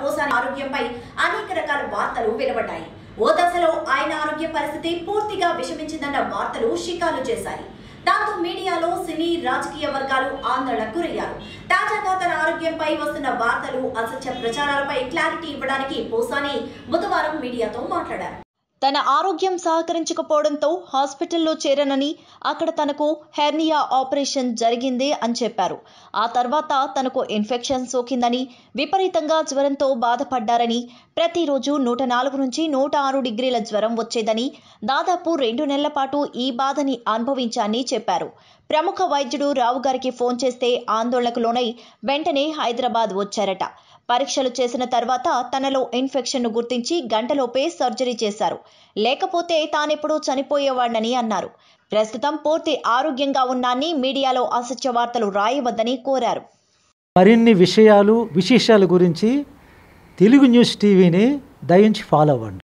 పోసాని ఆరోగ్యంపై అనేక రకాల వార్తలు వెలువడ్డాయి ఓ దశలో ఆయన ఆరోగ్య పరిస్థితి పూర్తిగా విషమించిందన్న వార్తలు షికారు చేశాయి దాంతో మీడియాలో సినీ రాజకీయ వర్గాలు ఆందోళనకు గురయ్యారు తాజాగా తన ఆరోగ్యంపై వస్తున్న వార్తలు అసత్య ప్రచారాలపై క్లారిటీ ఇవ్వడానికి పోసాని బుధవారం మీడియాతో మాట్లాడారు తన ఆరోగ్యం సహకరించకపోవడంతో హాస్పిటల్లో చేరనని అక్కడ తనకు హెర్నియా ఆపరేషన్ జరిగింది అని చెప్పారు ఆ తర్వాత తనకు ఇన్ఫెక్షన్ సోకిందని విపరీతంగా జ్వరంతో బాధపడ్డారని ప్రతిరోజు నూట నాలుగు నుంచి నూట ఆరు డిగ్రీల జ్వరం వచ్చేదని దాదాపు రెండు నెలల పాటు ఈ బాధని అనుభవించాని చెప్పారు ప్రముఖ వైద్యుడు రావు గారికి ఫోన్ చేస్తే ఆందోళనకు లోనై వెంటనే హైదరాబాద్ వచ్చారట పరీక్షలు చేసిన తర్వాత తనలో ఇన్ఫెక్షన్ను గుర్తించి గంటలోపే సర్జరీ చేశారు లేకపోతే తానెప్పుడూ చనిపోయేవాడినని అన్నారు ప్రస్తుతం పూర్తి ఆరోగ్యంగా ఉన్నాన్ని మీడియాలో అసత్య వార్తలు రాయవద్దని కోరారు మరిన్ని విషయాలు విశేషాల గురించి తెలుగు న్యూస్ టీవీని దయించి ఫాలో అవ్వండి